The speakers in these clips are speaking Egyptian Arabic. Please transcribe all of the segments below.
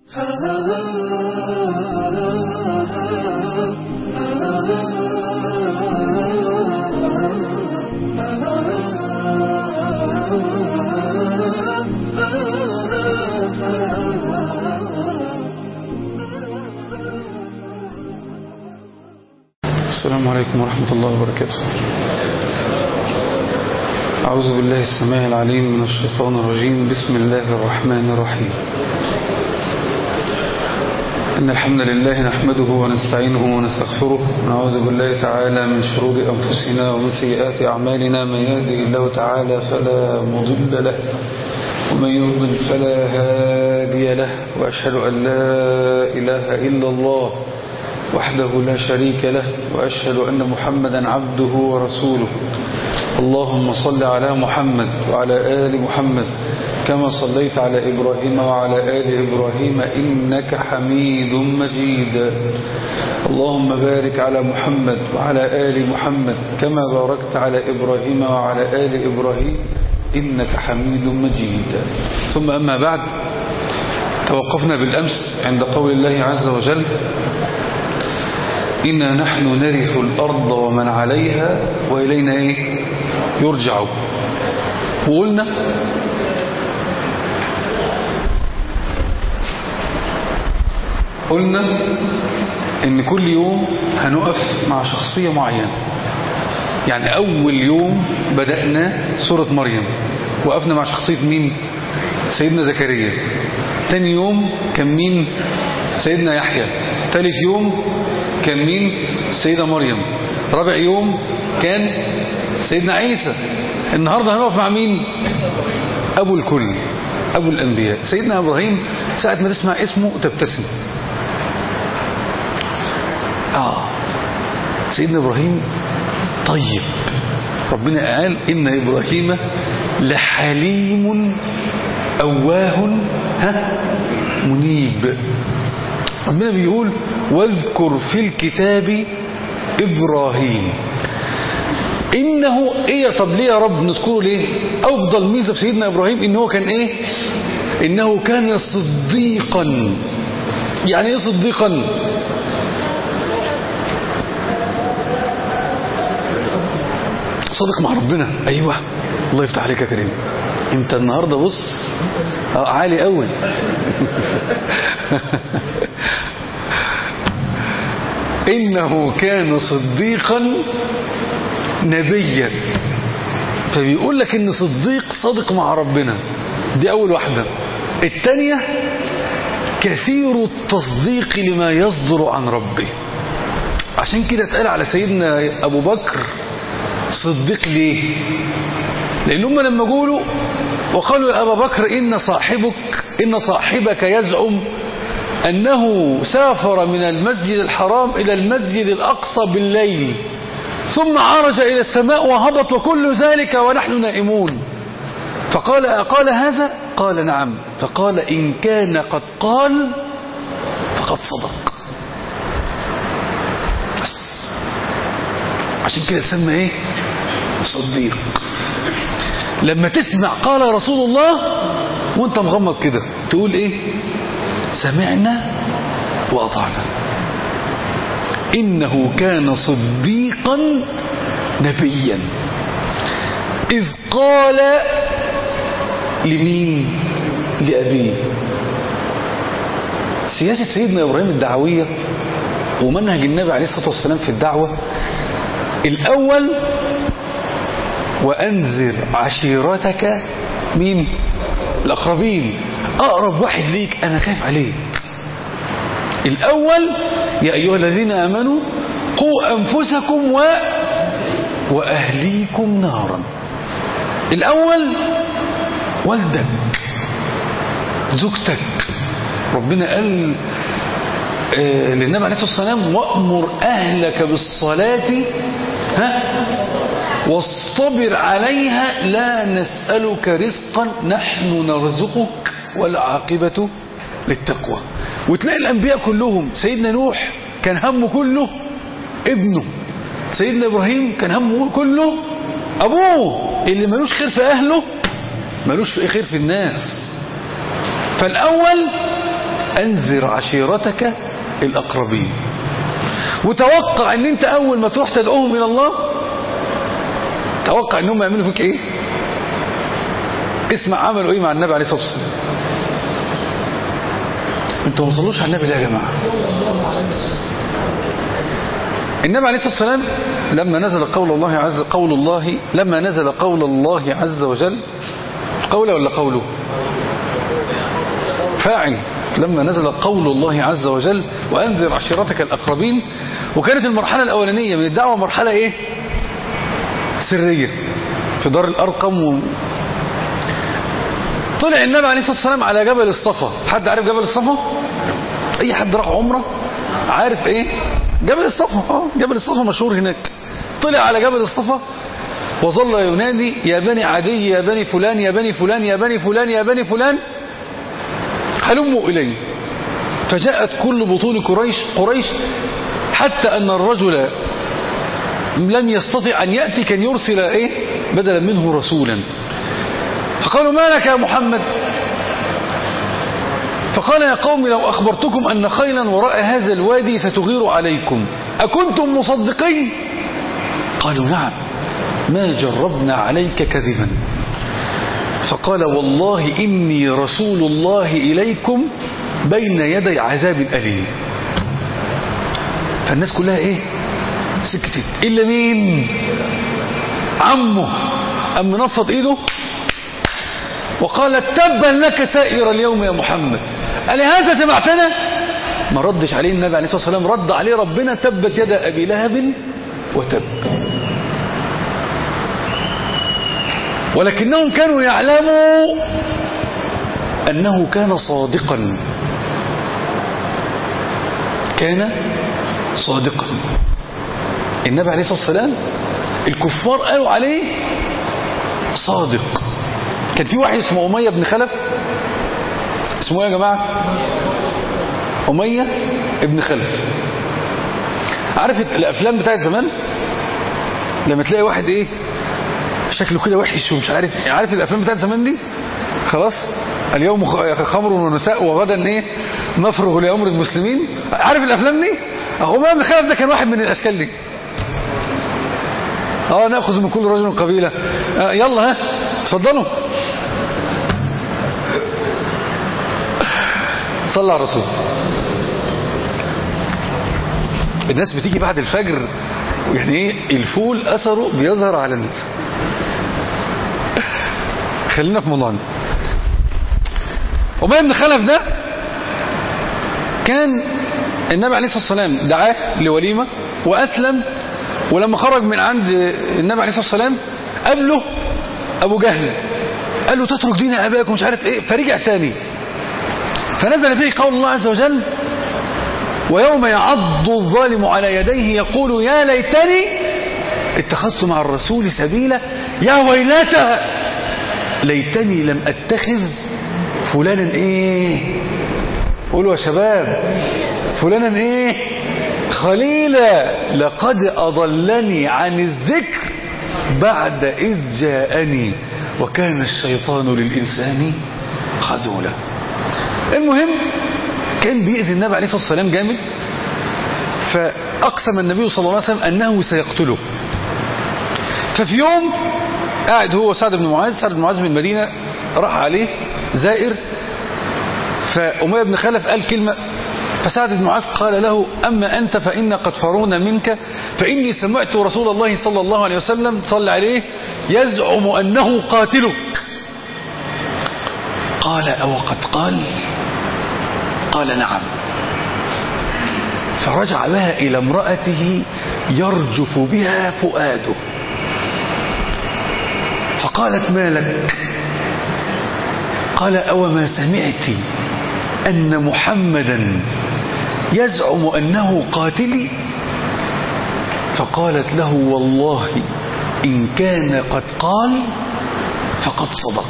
السلام عليكم ورحمة الله وبركاته أعوذ بالله السماع العليم من الشيطان الرجيم بسم الله الرحمن الرحيم إن الحمد لله نحمده ونستعينه ونستغفره ونعوذ بالله تعالى من شرور أنفسنا ومن سيئات أعمالنا من يهده الله تعالى فلا مضل له ومن يضلل فلا هادي له وأشهد أن لا إله إلا الله وحده لا شريك له وأشهد أن محمدا عبده ورسوله اللهم صل على محمد وعلى آل محمد كما صليت على إبراهيم وعلى آل إبراهيم إنك حميد مجيد اللهم بارك على محمد وعلى آل محمد كما باركت على إبراهيم وعلى آل إبراهيم إنك حميد مجيد ثم أما بعد توقفنا بالأمس عند قول الله عز وجل إنا نحن نرث الأرض ومن عليها وإلينا إيه يرجع وقلنا قلنا إن كل يوم هنقف مع شخصية معينة يعني أول يوم بدأنا سورة مريم وقفنا مع شخصية مين سيدنا زكريا تاني يوم كان مين سيدنا يحيى ثالث يوم كان مين السيدة مريم رابع يوم كان سيدنا عيسى النهاردة هنقف مع مين أبو الكل أبو الأنبياء سيدنا إبراهيم ساعة ما تسمع اسمه تبتسم آه سيدنا إبراهيم طيب ربنا قال إن إبراهيم لحليم أواه ها منيب ربنا بيقول واذكر في الكتاب إبراهيم إنه إيه طب ليه يا رب نذكره ليه أفضل ميزة في سيدنا إبراهيم إنه كان إيه إنه كان صديقا يعني إيه صديقا صادق مع ربنا أيوة الله يفتح عليك يا كريم انت النهاردة بص عالي قوي إنه كان صديقا نبيا فبيقول لك إن صديق صادق مع ربنا دي أول واحدة الثانية كثير التصديق لما يصدر عن ربه عشان كده اتقال على سيدنا أبو بكر صديق ليه لأن هم لما قولوا وقالوا يا أبا بكر إن صاحبك إن صاحبك يزعم أنه سافر من المسجد الحرام إلى المسجد الأقصى بالليل ثم عرج إلى السماء وهبط وكل ذلك ونحن نائمون فقال أقال هذا قال نعم فقال إن كان قد قال فقد صدق بس عشان كده تسمى ايه صديق لما تسمع قال رسول الله وانت مغمض كده تقول ايه سمعنا وأطعنا إنه كان صديقا نبيا إذ قال لمين لأبيه سياسة سيدنا إبراهيم الدعوية ومنهج النبي عليه الصلاة والسلام في الدعوة الأول وأنذر عشيرتك مين الأقربين أقرب واحد ليك أنا خايف عليك الأول يا أيها الذين آمنوا قوا أنفسكم و... وأهليكم نارا الأول والدك زوجتك ربنا قال آه للنبي عليه الصلاة والسلام وأمر أهلك بالصلاة ها واصطبر عليها لا نسألك رزقا نحن نرزقك والعاقبة للتقوى وتلاقي الأنبياء كلهم سيدنا نوح كان همه كله ابنه سيدنا إبراهيم كان همه كله أبوه اللي ملوش خير في أهله ملوش خير في الناس فالأول أنذر عشيرتك الأقربين وتوقع ان انت اول ما تروح تدعوهم الى الله توقع انهم يعملوا فيك ايه اسمع عملوا ايه مع النبي عليه الصلاه والسلام انتوا ما وصلوش على النبي ليه يا جماعه النبي عليه الصلاه والسلام لما نزل قول الله عز قول الله لما نزل قول الله عز وجل قوله ولا قوله فاعل لما نزل قول الله عز وجل وأنذر عشيرتك الأقربين وكانت المرحلة الأولانية من الدعوة مرحلة إيه سرية في دار الأرقم و... طلع النبي عليه الصلاة والسلام على جبل الصفا حد عارف جبل الصفا أي حد راح عمره عارف إيه جبل الصفا اه جبل الصفا مشهور هناك طلع على جبل الصفا وظل ينادي يا بني عدي يا بني فلان يا بني فلان يا بني فلان يا بني فلان هلموا إليه فجاءت كل بطون قريش قريش حتى أن الرجل لم يستطع أن يأتي كان يرسل إيه بدلا منه رسولا فقالوا ما لك يا محمد فقال يا قوم لو أخبرتكم أن خيلا وراء هذا الوادي ستغير عليكم أكنتم مصدقين قالوا نعم ما جربنا عليك كذبا فقال والله إني رسول الله إليكم بين يدي عذاب أليم فالناس كلها إيه سكتت إلا مين عمه أم نفض إيده وقال تبا لك سائر اليوم يا محمد ألهذا سمعتنا ما ردش عليه النبي عليه الصلاة والسلام رد عليه ربنا تبت يد أبي لهب وتب ولكنهم كانوا يعلموا أنه كان صادقا كان صادقا النبي عليه الصلاة والسلام الكفار قالوا عليه صادق كان في واحد اسمه أمية بن خلف اسمه ايه يا جماعة أمية ابن خلف عارف الأفلام بتاعت زمان لما تلاقي واحد ايه شكله كده وحش ومش عارف عارف الافلام بتاعت زمان دي خلاص اليوم خمر ونساء وغدا ايه نفرغ لامر المسلمين عارف الافلام دي اهو ما ابن خلف ده كان واحد من الاشكال دي اه ناخذ من كل رجل قبيله آه يلا ها اتفضلوا صلى على الرسول الناس بتيجي بعد الفجر يعني ايه الفول اثره بيظهر على الناس خلينا في موضوعنا أمية بن خلف ده كان النبي عليه الصلاة والسلام دعاه لوليمة وأسلم ولما خرج من عند النبي عليه الصلاة والسلام قابله أبو جهل قال له تترك دين أباك ومش عارف إيه فرجع تاني فنزل فيه قول الله عز وجل ويوم يعض الظالم على يديه يقول يا ليتني اتخذت مع الرسول سبيلا يا ويلتى ليتني لم اتخذ فلانا ايه قولوا يا شباب فلانا ايه خليلا لقد اضلني عن الذكر بعد اذ جاءني وكان الشيطان للانسان خذولا المهم كان بيأذي النبي عليه الصلاه والسلام جامد فاقسم النبي صلى الله عليه وسلم انه سيقتله ففي يوم قاعد هو سعد بن معاذ سعد بن معاذ من المدينة راح عليه زائر فأمية بن خلف قال كلمة فسعد بن معاذ قال له أما أنت فإن قد فرون منك فإني سمعت رسول الله صلى الله عليه وسلم صلى عليه يزعم أنه قاتلك قال أو قد قال قال نعم فرجع بها إلى امرأته يرجف بها فؤاده فقالت ما لك قال أو ما سمعت أن محمدا يزعم أنه قاتلي فقالت له والله إن كان قد قال فقد صدق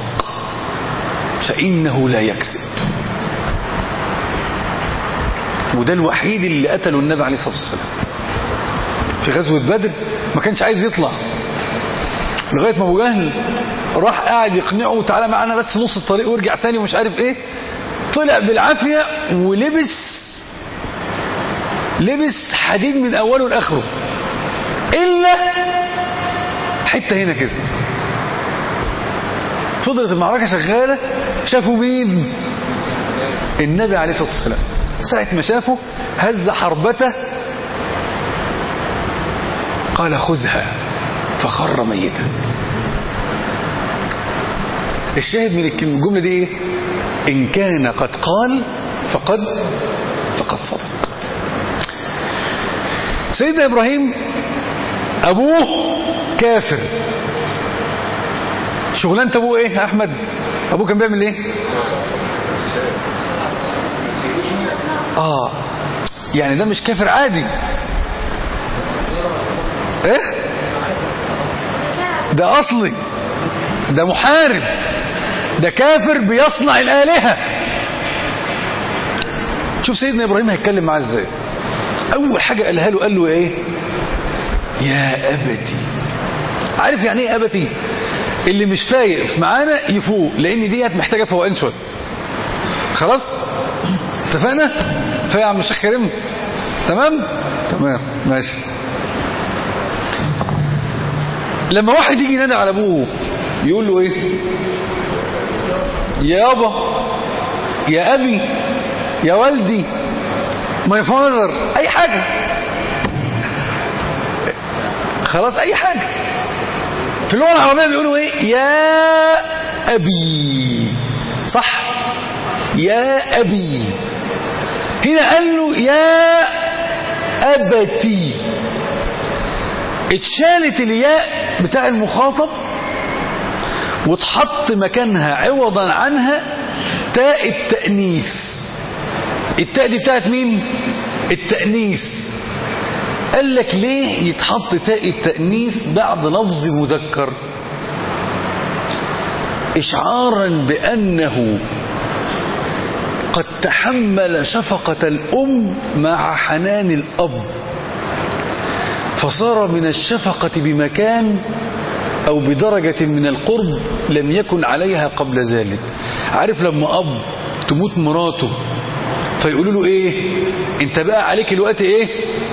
فإنه لا يكذب وده الوحيد اللي قتله النبي عليه الصلاة والسلام في غزوة بدر ما كانش عايز يطلع لغاية ما ابو جهل راح قاعد يقنعه تعالى معانا بس نص الطريق وارجع تاني ومش عارف ايه طلع بالعافية ولبس لبس حديد من اوله لاخره الا حته هنا كده فضلت المعركه شغاله شافوا مين النبي عليه الصلاه والسلام ساعه ما شافه هز حربته قال خذها فخر ميتا الشاهد من الجمله دي ايه ان كان قد قال فقد فقد صدق سيدنا ابراهيم ابوه كافر شغلانه ابوه ايه يا احمد ابوه كان بيعمل ايه اه يعني ده مش كافر عادي ايه ده اصلي ده محارب ده كافر بيصنع الالهه شوف سيدنا ابراهيم هيتكلم معاه ازاي اول حاجه قالها له قال له ايه يا ابتي عارف يعني ايه ابتي اللي مش فايق معانا يفوق لان ديت محتاجه فوقان شويه خلاص اتفقنا فيا عم الشيخ كريم تمام تمام ماشي لما واحد يجي ينادي على ابوه يقول له ايه يابا يا ابي يا والدي ماي فاذر اي حاجه خلاص اي حاجه في اللغه العربيه بيقولوا ايه يا ابي صح يا ابي هنا قال له يا ابتي اتشالت الياء بتاع المخاطب واتحط مكانها عوضا عنها تاء التأنيث التاء دي بتاعت مين التأنيث قال لك ليه يتحط تاء التأنيث بعد لفظ مذكر إشعارا بأنه قد تحمل شفقة الأم مع حنان الأب فصار من الشفقة بمكان أو بدرجة من القرب لم يكن عليها قبل ذلك عارف لما أب تموت مراته فيقولوا له إيه أنت بقى عليك الوقت إيه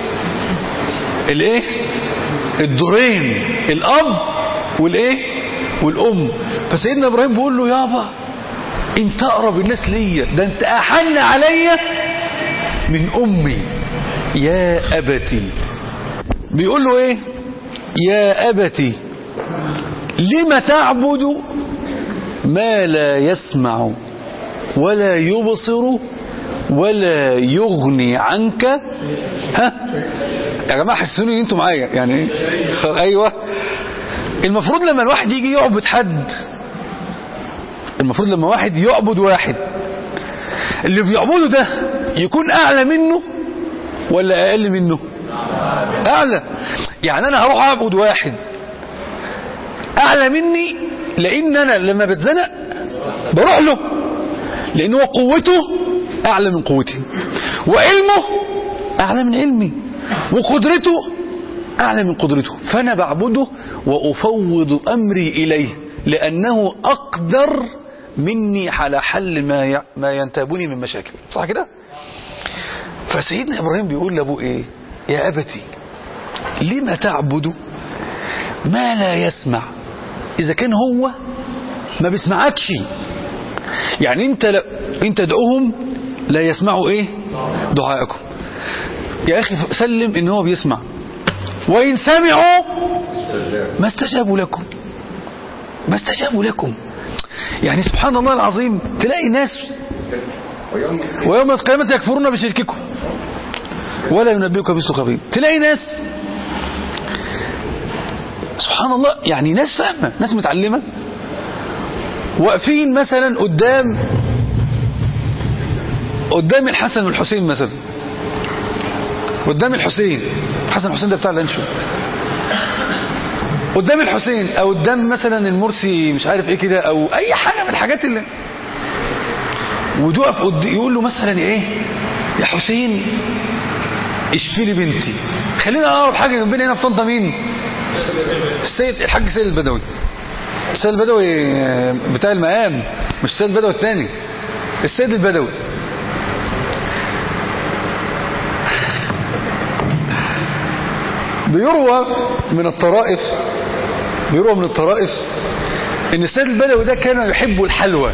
الإيه الدورين الأب والإيه والأم فسيدنا إبراهيم بيقول له يابا انت اقرب الناس ليا ده انت احن عليا من امي يا ابتي بيقول له ايه يا ابتي لم تعبد ما لا يسمع ولا يبصر ولا يغني عنك ها يا جماعه حسوني ان انتوا معايا يعني خ... ايوه المفروض لما الواحد يجي يعبد حد المفروض لما واحد يعبد واحد اللي بيعبده ده يكون اعلى منه ولا اقل منه اعلى يعني انا هروح اعبد واحد اعلى مني لان انا لما بتزنق بروح له لان هو قوته اعلى من قوتي وعلمه اعلى من علمي وقدرته اعلى من قدرته فانا بعبده وافوض امري اليه لانه اقدر مني على حل ما ما ينتابني من مشاكل صح كده فسيدنا ابراهيم بيقول لابوه ايه يا ابتي لما تعبد ما لا يسمع اذا كان هو ما بيسمعكش يعني انت لا انت ادعوهم لا يسمعوا ايه دعائكم يا اخي سلم ان هو بيسمع وان سمعوا ما استجابوا لكم ما استجابوا لكم يعني سبحان الله العظيم تلاقي ناس ويوم القيامة يكفرون بشرككم ولا ينبئك مثل خبير تلاقي ناس سبحان الله يعني ناس فاهمة ناس متعلمة واقفين مثلا قدام قدام الحسن والحسين مثلا قدام الحسين حسن الحسين ده بتاع الانشو قدام الحسين او قدام مثلا المرسي مش عارف ايه كده او اي حاجه من الحاجات اللي وتقف يقول له مثلا ايه يا حسين اشفي لي بنتي خلينا اقرب حاجه جنبنا هنا في طنطا مين السيد الحاج سيد البدوي السيد البدوي بتاع المقام مش السيد البدوي الثاني السيد البدوي بيروى من الطرائف بيروى من الطرائف ان السيد البدوي ده كان يحب الحلوى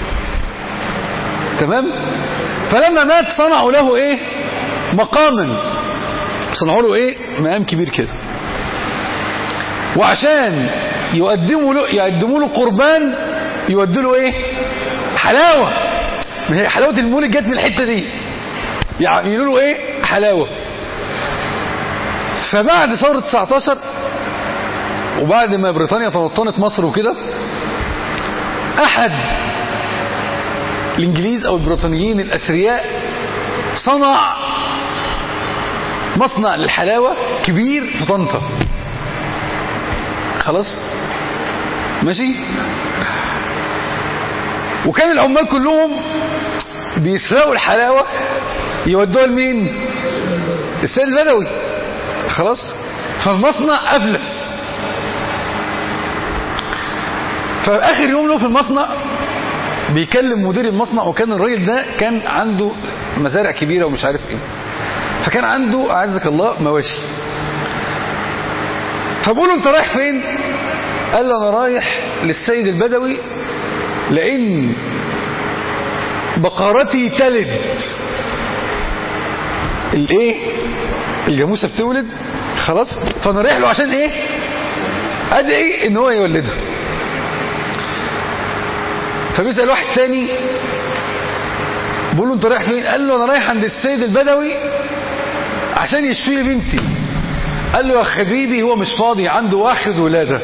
تمام فلما مات صنعوا له ايه مقاما صنعوا له ايه مقام كبير كده وعشان يقدموا له يقدموا له قربان يودوا له ايه حلاوه ما هي حلاوه المولد جت من الحته دي يعني يقولوا له ايه حلاوه فبعد ثوره 19 وبعد ما بريطانيا تنطنت مصر وكده احد الانجليز او البريطانيين الاثرياء صنع مصنع للحلاوه كبير في طنطا خلاص ماشي وكان العمال كلهم بيسرقوا الحلاوه يودوها لمين السيد البدوي خلاص فالمصنع افلس ففي اخر يوم له في المصنع بيكلم مدير المصنع وكان الراجل ده كان عنده مزارع كبيره ومش عارف ايه فكان عنده اعزك الله مواشي فبقول له انت رايح فين قال له انا رايح للسيد البدوي لان بقرتي تلد الايه الجاموسه بتولد خلاص فانا رايح له عشان ايه ادعي ان هو يولدها فبيسال واحد تاني بقول له انت رايح فين قال له انا رايح عند السيد البدوي عشان يشفي لي بنتي قال له يا حبيبي هو مش فاضي عنده واخد ولاده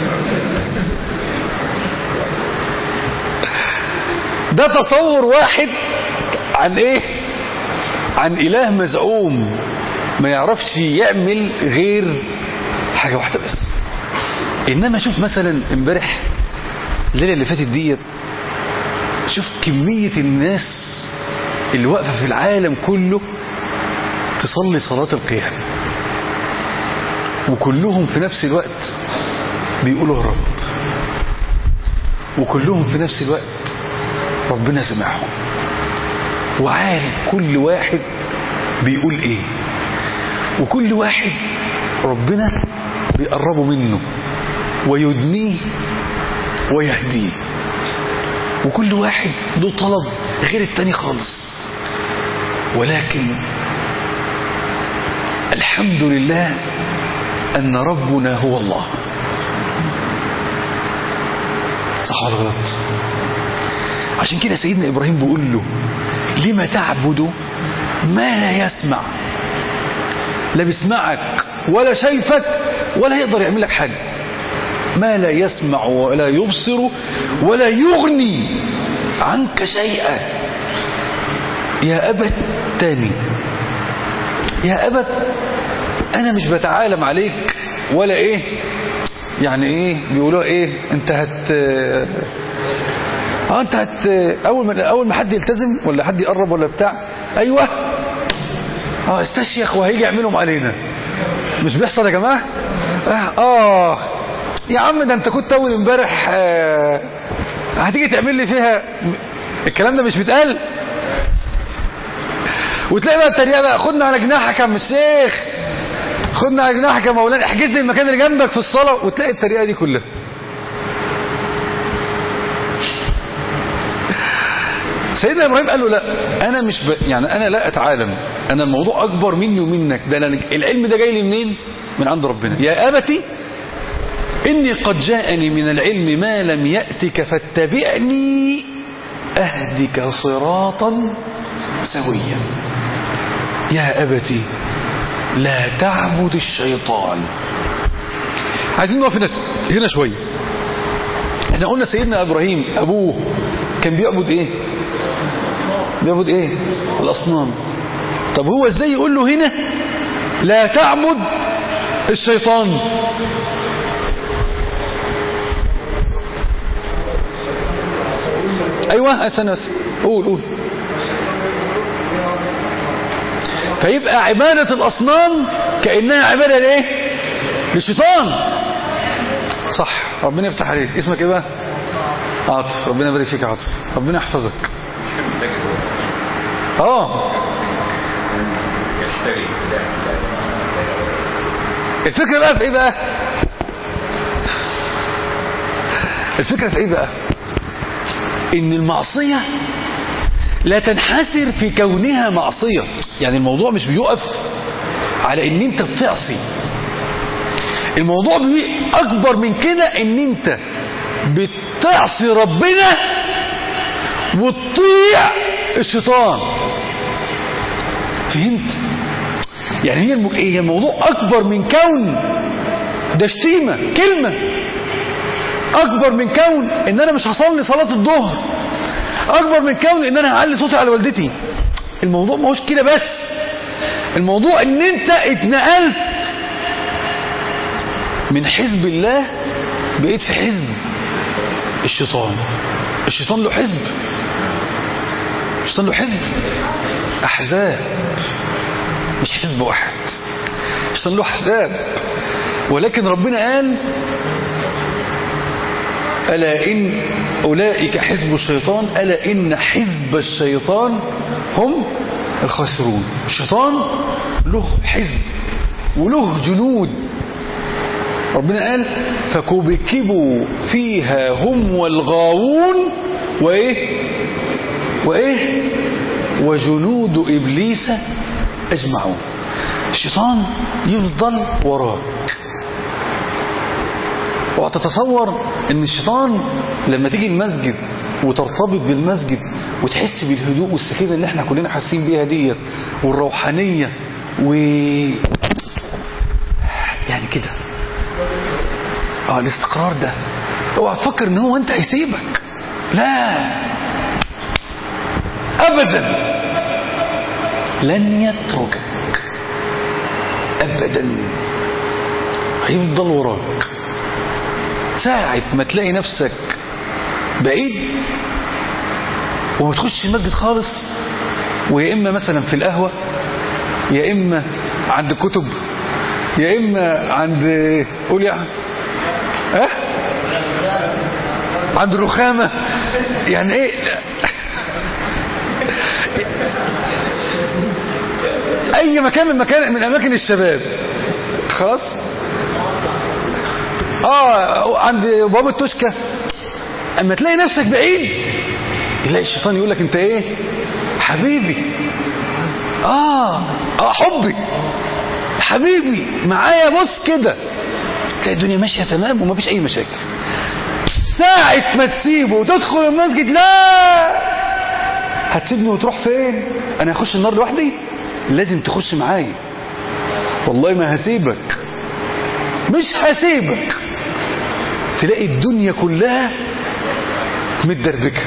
ده تصور واحد عن ايه عن اله مزعوم ما يعرفش يعمل غير حاجه واحده بس انما شوف مثلا امبارح الليله اللي فاتت ديت شوف كميه الناس اللي واقفه في العالم كله تصلي صلاه القيام وكلهم في نفس الوقت بيقولوا يا رب وكلهم في نفس الوقت ربنا سمعهم وعارف كل واحد بيقول ايه وكل واحد ربنا بيقربه منه ويدنيه ويهديه وكل واحد له طلب غير التاني خالص ولكن الحمد لله أن ربنا هو الله صح ولا غلط عشان كده سيدنا إبراهيم بيقول له لما تعبد ما لا يسمع لا بيسمعك ولا شايفك ولا يقدر يعمل لك حاجة ما لا يسمع ولا يبصر ولا يغني عنك شيئا يا أبت تاني يا أبت أنا مش بتعالم عليك ولا إيه يعني إيه بيقولوا إيه أنت هت اه انت هت اول ما اول ما حد يلتزم ولا حد يقرب ولا بتاع ايوه اه استشيخ وهيجي يعملهم علينا مش بيحصل يا جماعه اه, آه. يا عم ده انت كنت اول امبارح آه هتيجي تعمل لي فيها الكلام ده مش بيتقال وتلاقي بقى التريقه بقى خدنا على جناحك يا عم الشيخ خدنا على جناحك يا مولانا احجز لي المكان اللي جنبك في الصلاه وتلاقي التريقه دي كلها سيدنا ابراهيم قال له لا انا مش ب... يعني انا لا اتعالم انا الموضوع اكبر مني ومنك ده أنا... العلم ده جاي لي منين من عند ربنا يا ابتي اني قد جاءني من العلم ما لم ياتك فاتبعني اهدك صراطا سويا يا ابتي لا تعبد الشيطان عايزين نقف هنا هنا شويه احنا قلنا سيدنا ابراهيم ابوه كان بيعبد ايه بيعبد ايه الاصنام طب هو ازاي يقول له هنا لا تعبد الشيطان ايوه استنى بس قول قول فيبقى عبادة الأصنام كأنها عبادة لإيه؟ للشيطان صح ربنا يفتح عليك اسمك إيه بقى؟ عاطف ربنا يبارك فيك يا عاطف ربنا يحفظك اه الفكرة بقى في ايه بقى الفكرة في ايه بقى ان المعصية لا تنحسر في كونها معصية يعني الموضوع مش بيقف على ان انت بتعصي الموضوع بي اكبر من كده ان انت بتعصي ربنا وتطيع الشيطان فهمت يعني هي الم... هي الموضوع اكبر من كون ده شتيمه كلمه اكبر من كون ان انا مش هصلي صلاه الظهر اكبر من كون ان انا هعلي صوتي على والدتي الموضوع ما هوش كده بس الموضوع ان انت اتنقلت من حزب الله بقيت في حزب الشيطان الشيطان له حزب الشيطان له حزب احزاب مش حزب واحد الشيطان له احزاب ولكن ربنا قال ألا إن أولئك حزب الشيطان ألا إن حزب الشيطان هم الخاسرون الشيطان له حزب وله جنود ربنا قال فكبكبوا فيها هم والغاوون وإيه وإيه وجنود إبليس أجمعون الشيطان يفضل وراك وتتصور ان الشيطان لما تيجي المسجد وترتبط بالمسجد وتحس بالهدوء والسكينه اللي احنا كلنا حاسين بيها ديت والروحانيه و يعني كده اه الاستقرار ده اوعى تفكر ان هو انت هيسيبك لا ابدا لن يتركك ابدا هيفضل وراك ساعة ما تلاقي نفسك بعيد وما تخش المسجد خالص ويا إما مثلا في القهوة يا إما عند كتب يا إما عند قول يا ها عند الرخامة يعني ايه اي مكان من مكان من اماكن الشباب خلاص اه عند باب التشكة اما تلاقي نفسك بعيد يلاقي الشيطان يقول لك انت ايه حبيبي اه اه حبي حبيبي معايا بص كده تلاقي الدنيا ماشيه تمام ومفيش اي مشاكل ساعة ما تسيبه وتدخل المسجد لا هتسيبني وتروح فين انا هخش النار لوحدي لازم تخش معايا والله ما هسيبك مش هسيبك تلاقي الدنيا كلها متدربكة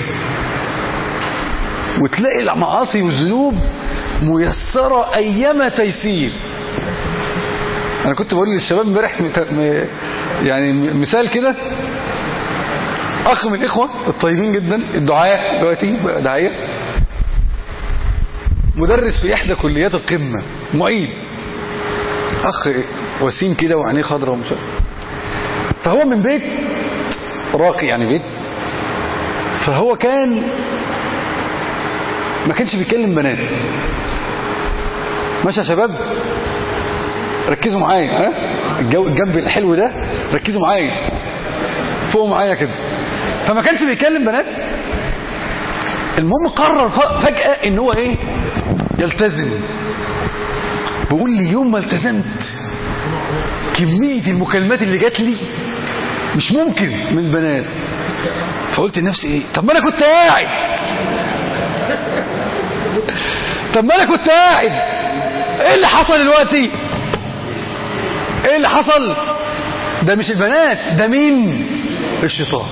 وتلاقي المعاصي والذنوب ميسرة أيما تيسير أنا كنت بقول للشباب امبارح يعني مثال كده أخ من الإخوة الطيبين جدا الدعاء دلوقتي بقى داعية مدرس في إحدى كليات القمة معيد أخ وسيم كده وعينيه خضراء ومش فهو من بيت راقي يعني بيت فهو كان ما كانش بيتكلم بنات ماشي يا شباب ركزوا معايا ها الجو الجنب الحلو ده ركزوا معايا فوقوا معايا كده فما كانش بيتكلم بنات المهم قرر فجأة ان هو ايه يلتزم بيقول لي يوم ما التزمت كمية المكالمات اللي جات لي مش ممكن من البنات فقلت لنفسي ايه طب ما انا كنت قاعد طب ما انا كنت قاعد ايه اللي حصل دلوقتي ايه اللي حصل ده مش البنات ده مين الشيطان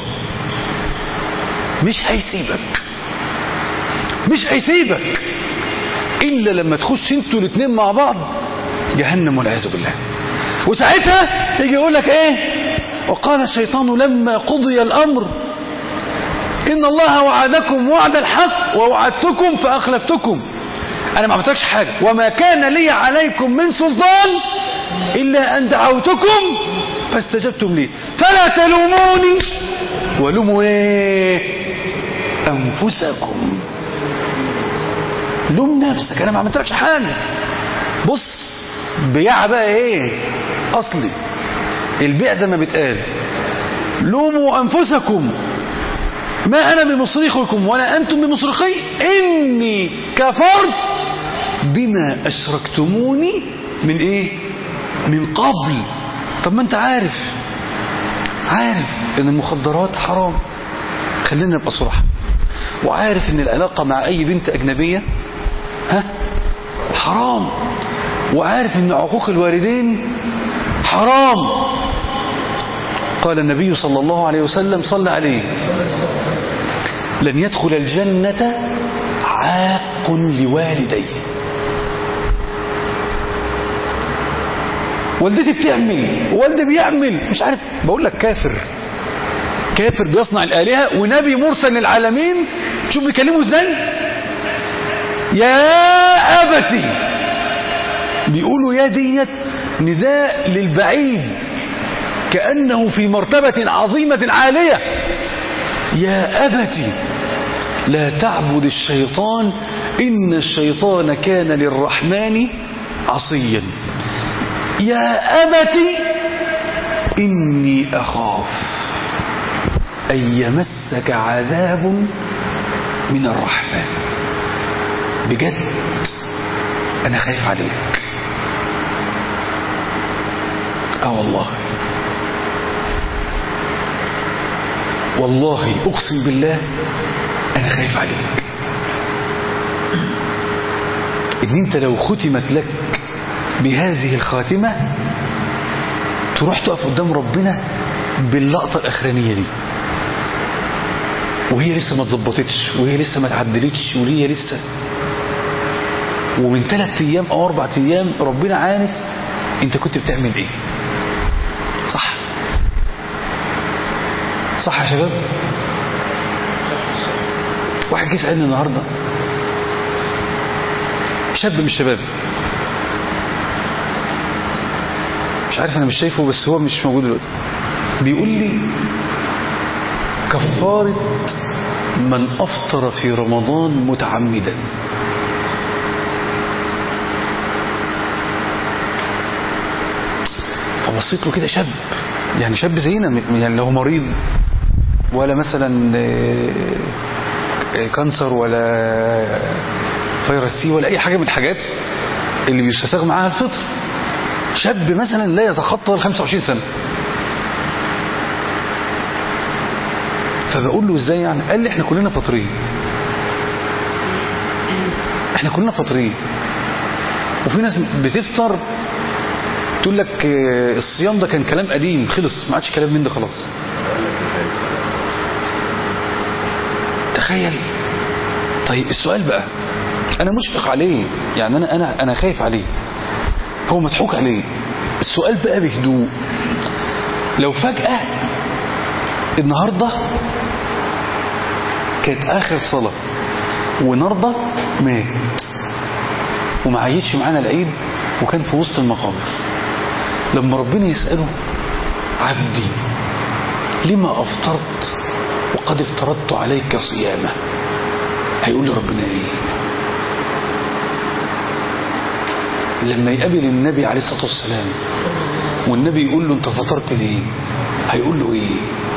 مش هيسيبك مش هيسيبك الا لما تخش انتوا الاثنين مع بعض جهنم والعياذ بالله وساعتها يجي يقول لك ايه وقال الشيطان لما قضي الامر ان الله وعدكم وعد الحق ووعدتكم فاخلفتكم انا ما عملتلكش حاجه وما كان لي عليكم من سلطان الا ان دعوتكم فاستجبتم لي فلا تلوموني ولوموا ايه انفسكم لوم نفسك انا ما عملتلكش حاجه بص بيع بقى ايه اصلي البيع زي ما بيتقال لوموا انفسكم ما انا بمصرخكم ولا انتم بمصرخي اني كفرت بما اشركتموني من ايه من قبل طب ما انت عارف عارف ان المخدرات حرام خلينا نبقى صراحه وعارف ان العلاقه مع اي بنت اجنبيه ها حرام وعارف ان عقوق الوالدين حرام قال النبي صلى الله عليه وسلم صلى عليه لن يدخل الجنة عاق لوالديه والدتي بتعمل والدي بيعمل مش عارف بقول لك كافر كافر بيصنع الآلهة ونبي مرسل للعالمين شوف بيكلمه ازاي يا أبتي بيقولوا يا ديت نداء للبعيد كأنه في مرتبة عظيمة عالية يا أبتي لا تعبد الشيطان إن الشيطان كان للرحمن عصيا يا أبتي إني أخاف أن يمسك عذاب من الرحمن بجد أنا خايف عليك آه والله والله أقسم بالله أنا خايف عليك إن أنت لو ختمت لك بهذه الخاتمة تروح تقف قدام ربنا باللقطة الأخرانية دي وهي لسه ما اتظبطتش وهي لسه ما اتعدلتش وهي لسه ومن ثلاث ايام او اربع ايام ربنا عارف انت كنت بتعمل ايه صح صح يا شباب واحد جه سألني النهارده شاب من الشباب مش عارف انا مش شايفه بس هو مش موجود دلوقتي بيقول لي كفارة من أفطر في رمضان متعمدا فبصيت له كده شاب يعني شاب زينا يعني لو مريض ولا مثلا كانسر ولا فيروس سي ولا اي حاجه من الحاجات اللي بيستساغ معاها الفطر شاب مثلا لا يتخطى ال 25 سنه فبقول له ازاي يعني قال لي احنا كلنا فاطرين احنا كلنا فاطرين وفي ناس بتفطر تقول لك الصيام ده كان كلام قديم خلص ما عادش كلام من ده خلاص تخيل طيب السؤال بقى انا مشفق عليه يعني انا انا انا خايف عليه هو مضحوك عليه السؤال بقى بهدوء لو فجأة النهاردة كانت آخر صلاة ونهاردة مات وما عيدش معانا العيد وكان في وسط المقابر لما ربنا يسأله عبدي لما أفطرت وقد افترضت عليك صيامه هيقول لي ربنا ايه لما يقابل النبي عليه الصلاة والسلام والنبي يقول له انت فطرت ليه هيقول له ايه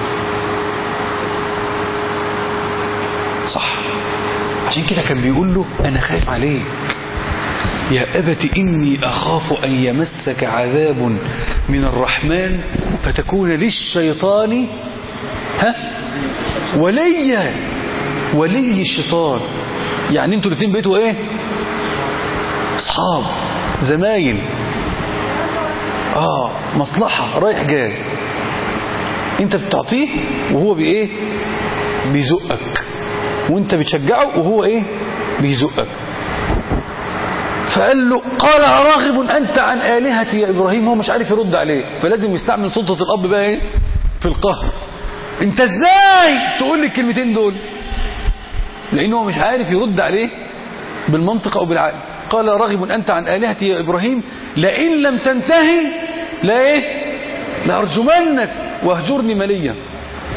صح عشان كده كان بيقول له انا خايف عليك يا أبت إني أخاف أن يمسك عذاب من الرحمن فتكون للشيطان ها وليا ولي الشيطان يعني انتوا الاثنين بقيتوا ايه اصحاب زمايل اه مصلحة رايح جاي انت بتعطيه وهو بايه بيزقك وانت بتشجعه وهو ايه بيزقك فقال له قال راغب انت عن الهتي يا ابراهيم هو مش عارف يرد عليه فلازم يستعمل سلطة الاب بقى ايه في القهر انت ازاي تقول لي الكلمتين دول لان هو مش عارف يرد عليه بالمنطق او بالعقل قال راغب انت عن الهتي يا ابراهيم لئن لم تنتهي لا ايه لارجمنك واهجرني مليا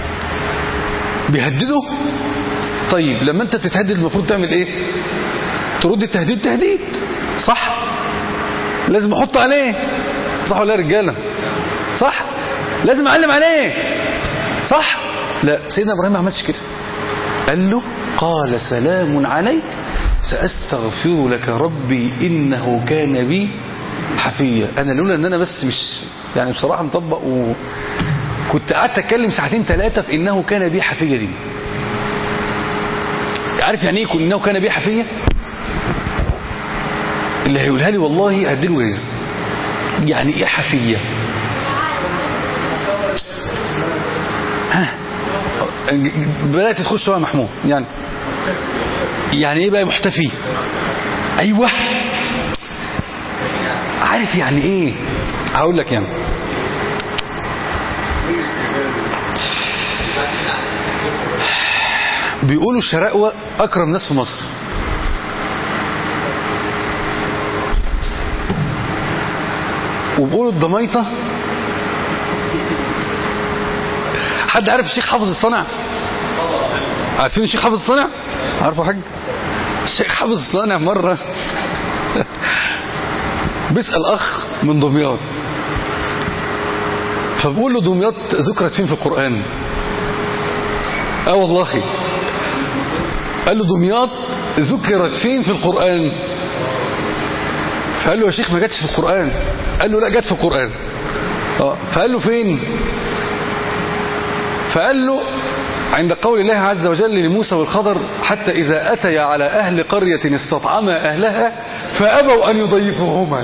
بيهدده طيب لما انت بتتهدد المفروض تعمل ايه ترد التهديد تهديد صح لازم احط عليه صح ولا يا رجاله صح لازم اعلم عليه صح لا سيدنا ابراهيم ما عملش كده قال له قال سلام عليك ساستغفر لك ربي انه كان بي حفيا انا لولا ان انا بس مش يعني بصراحه مطبق وكنت قعدت اتكلم ساعتين ثلاثه في انه كان بي حفيه دي عارف يعني ايه يكون انه كان بي حفيه اللي هيقولها لي والله هديله رزق يعني ايه حفيه ها بدات تخش شويه محمود يعني يعني ايه بقى محتفي ايوه عارف يعني ايه هقول لك يعني بيقولوا الشراقوة اكرم ناس في مصر وبيقولوا الضميطة حد عارف الشيخ حافظ الصنع عارفين الشيخ حافظ الصنع عارفه حاج الشيخ حافظ الصنع مرة بيسأل أخ من دمياط فبقول له دمياط ذكرت فين في القرآن اه والله قال له دمياط ذكرت فين في القرآن فقال له يا شيخ ما جاتش في القرآن قال له لا جت في القرآن اه فقال له فين فقال له عند قول الله عز وجل لموسى والخضر حتى إذا أتيا على أهل قرية استطعما أهلها فأبوا أن يضيفوهما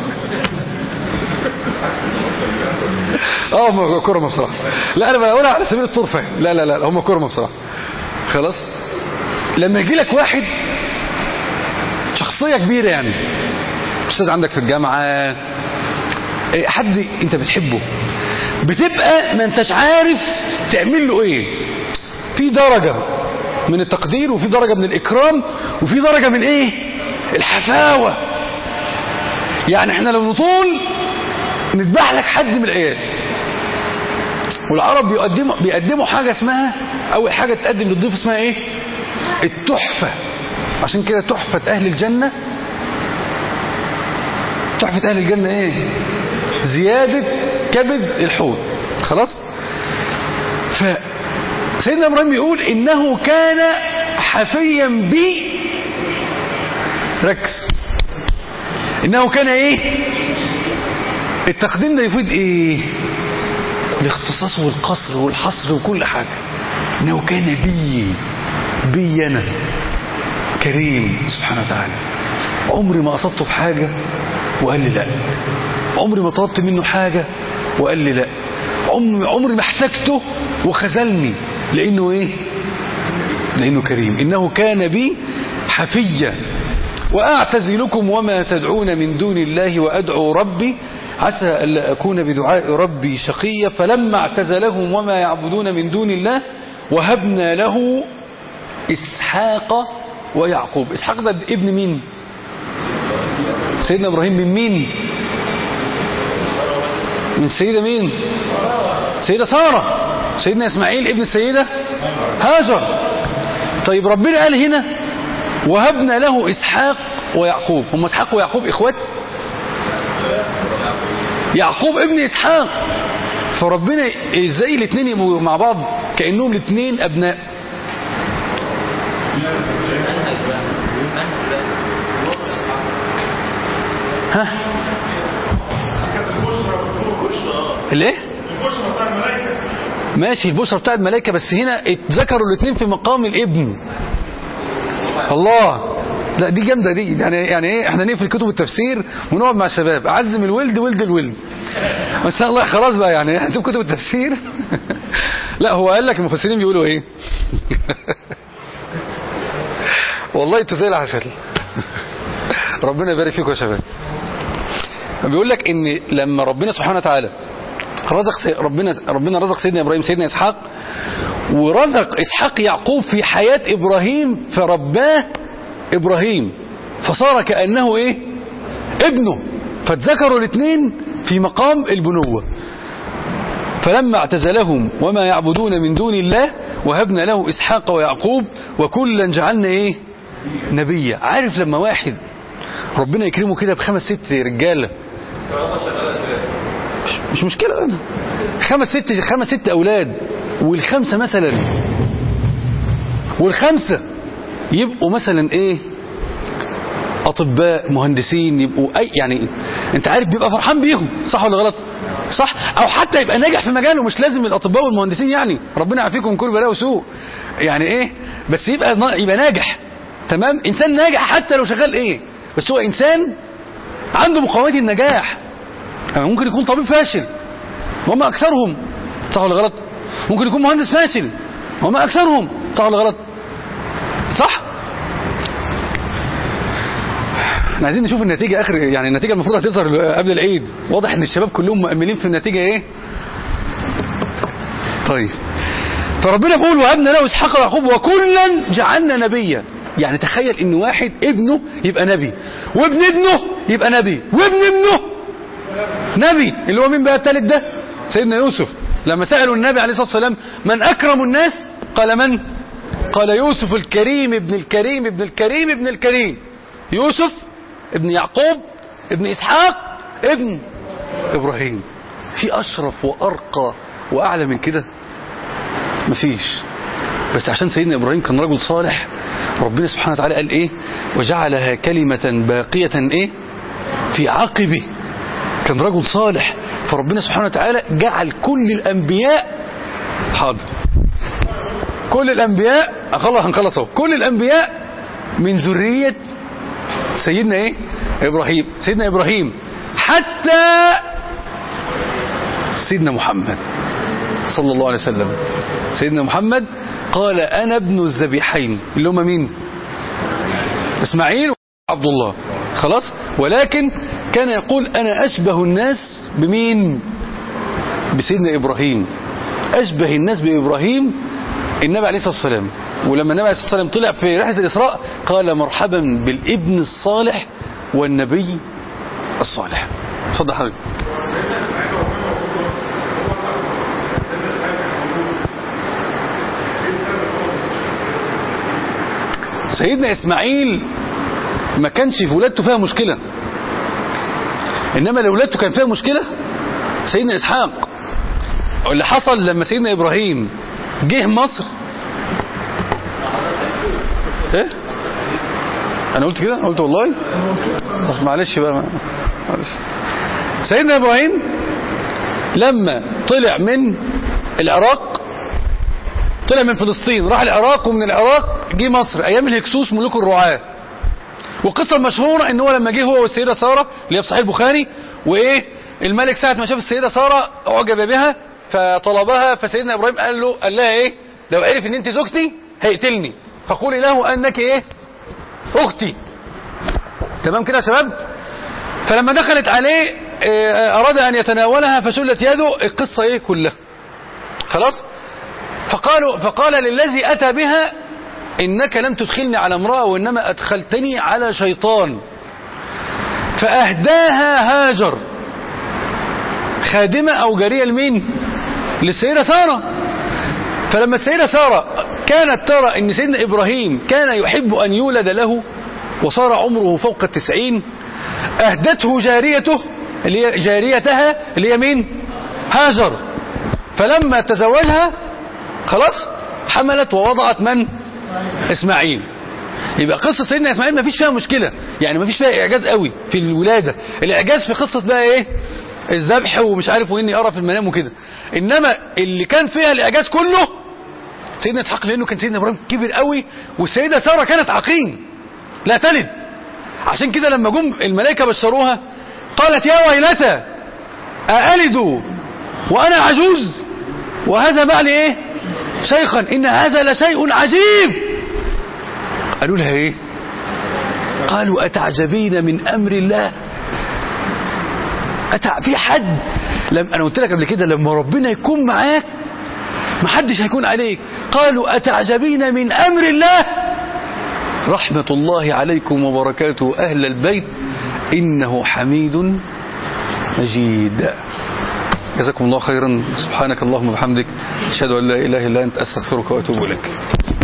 اه هم كرمة بصراحة لا أنا بقولها على سبيل الطرفة لا لا لا هم كرمة بصراحة خلاص لما يجي لك واحد شخصية كبيرة يعني أستاذ عندك في الجامعة حد أنت بتحبه بتبقى ما انتش عارف تعمل له ايه في درجة من التقدير وفي درجة من الإكرام وفي درجة من إيه الحفاوة يعني احنا لو نطول نذبح لك حد من العيال والعرب بيقدموا بيقدموا حاجة اسمها أول حاجة تقدم للضيف اسمها إيه التحفة عشان كده تحفة أهل الجنة تحفة أهل الجنة إيه زيادة كبد الحوت خلاص ف سيدنا ابراهيم يقول انه كان حفيا بي ركز انه كان ايه التقديم ده يفيد ايه الاختصاص والقصر والحصر وكل حاجة انه كان بي بي انا كريم سبحانه وتعالى عمري ما قصدته بحاجة وقال لي لا عمري ما طلبت منه حاجة وقال لي لا عمري, عمري ما احتجته وخذلني لانه ايه لانه كريم انه كان بي حفيا واعتزلكم وما تدعون من دون الله وادعو ربي عسى الا اكون بدعاء ربي شقيا فلما اعتزلهم وما يعبدون من دون الله وهبنا له اسحاق ويعقوب اسحاق ده ابن مين سيدنا ابراهيم من مين من سيدة مين سيدة سارة سيدنا اسماعيل ابن السيدة هاجر طيب ربنا قال هنا وهبنا له اسحاق ويعقوب هم اسحاق ويعقوب اخوات يعقوب ابن اسحاق فربنا ازاي الاثنين يبقوا مع بعض كانهم الاثنين ابناء ها الايه ماشي البشرى بتاعت الملائكه بس هنا اتذكروا الاثنين في مقام الابن الله لا دي جامده دي يعني يعني ايه احنا نقفل كتب التفسير ونقعد مع الشباب اعزم الولد ولد الولد بس الله خلاص بقى يعني هنسيب كتب التفسير لا هو قال لك المفسرين بيقولوا ايه والله انتوا زي العسل ربنا يبارك فيكم يا شباب بيقول لك ان لما ربنا سبحانه وتعالى رزق سي... ربنا ربنا رزق سيدنا ابراهيم سيدنا اسحاق ورزق اسحاق يعقوب في حياة ابراهيم فرباه ابراهيم فصار كانه ايه ابنه فاتذكروا الاثنين في مقام البنوة فلما اعتزلهم وما يعبدون من دون الله وهبنا له اسحاق ويعقوب وكلا جعلنا ايه نبيا عارف لما واحد ربنا يكرمه كده بخمس ست رجاله مش, مش مشكله أنا. خمس ست خمس ست اولاد والخمسه مثلا والخمسه يبقوا مثلا ايه اطباء مهندسين يبقوا اي يعني انت عارف بيبقى فرحان بيهم صح ولا غلط صح او حتى يبقى ناجح في مجاله مش لازم الاطباء والمهندسين يعني ربنا يعافيكم من كل بلاء وسوء يعني ايه بس يبقى يبقى ناجح تمام انسان ناجح حتى لو شغال ايه بس هو انسان عنده مقومات النجاح يعني ممكن يكون طبيب فاشل وهم اكثرهم صح ولا غلط ممكن يكون مهندس فاشل وهم اكثرهم صح ولا غلط صح احنا عايزين نشوف النتيجة اخر يعني النتيجة المفروض هتظهر قبل العيد واضح ان الشباب كلهم مؤملين في النتيجة ايه طيب فربنا بيقول وهبنا له اسحاق ويعقوب وكلا جعلنا نبيا يعني تخيل ان واحد ابنه يبقى نبي وابن ابنه يبقى نبي وابن ابنه نبي اللي هو مين بقى الثالث ده سيدنا يوسف لما سألوا النبي عليه الصلاة والسلام من أكرم الناس قال من قال يوسف الكريم ابن الكريم ابن الكريم ابن الكريم يوسف ابن يعقوب ابن إسحاق ابن إبراهيم في أشرف وأرقى وأعلى من كده مفيش بس عشان سيدنا إبراهيم كان رجل صالح ربنا سبحانه وتعالى قال إيه وجعلها كلمة باقية إيه في عقبه كان رجل صالح فربنا سبحانه وتعالى جعل كل الأنبياء حاضر كل الأنبياء خلاص هنخلص اهو كل الأنبياء من ذرية سيدنا ايه ابراهيم سيدنا ابراهيم حتى سيدنا محمد صلى الله عليه وسلم سيدنا محمد قال انا ابن الذبيحين اللي هم مين اسماعيل وعبد الله خلاص ولكن كان يقول انا اشبه الناس بمين بسيدنا ابراهيم اشبه الناس بابراهيم النبي عليه الصلاة والسلام ولما النبي عليه الصلاة والسلام طلع في رحلة الإسراء قال مرحبا بالابن الصالح والنبي الصالح اتفضل حضرتك سيدنا إسماعيل ما كانش في ولادته فيها مشكلة إنما لو ولادته كان فيها مشكلة سيدنا إسحاق اللي حصل لما سيدنا إبراهيم جه مصر ايه انا قلت كده قلت والله بس معلش بقى معلش سيدنا ابراهيم لما طلع من العراق طلع من فلسطين راح العراق ومن العراق جه مصر ايام الهكسوس ملوك الرعاة والقصة المشهورة ان هو لما جه هو والسيدة سارة اللي هي في صحيح البخاري وايه الملك ساعة ما شاف السيدة سارة اعجب بها فطلبها فسيدنا ابراهيم قال له قال لها ايه لو عرف ان انت زوجتي هيقتلني فقولي له انك ايه اختي تمام كده يا شباب فلما دخلت عليه إيه اراد ان يتناولها فشلت يده القصه ايه كلها خلاص فقالوا فقال للذي اتى بها انك لم تدخلني على امراه وانما ادخلتني على شيطان فاهداها هاجر خادمه او جاريه لمين للسيدة سارة فلما السيدة سارة كانت ترى ان سيدنا ابراهيم كان يحب ان يولد له وصار عمره فوق التسعين اهدته جاريته اللي هي جاريتها اللي هي مين هاجر فلما تزوجها خلاص حملت ووضعت من اسماعيل يبقى قصة سيدنا اسماعيل ما فيش فيها مشكلة يعني ما فيش فيها اعجاز قوي في الولادة الاعجاز في قصة بقى ايه الذبح ومش عارف واني ارى في المنام وكده انما اللي كان فيها الاعجاز كله سيدنا اسحاق لانه كان سيدنا ابراهيم كبر قوي والسيده ساره كانت عقيم لا تلد عشان كده لما جم الملائكه بشروها قالت يا ويلتى أألد وأنا عجوز وهذا بعلي إيه شيخا إن هذا لشيء عجيب قالوا لها إيه قالوا أتعجبين من أمر الله أتع... في حد لم... أنا قلت لك قبل كده لما ربنا يكون معاك محدش هيكون عليك قالوا أتعجبين من أمر الله رحمة الله عليكم وبركاته أهل البيت إنه حميد مجيد جزاكم الله خيرا سبحانك اللهم وبحمدك أشهد أن لا إله إلا أنت أستغفرك وأتوب إليك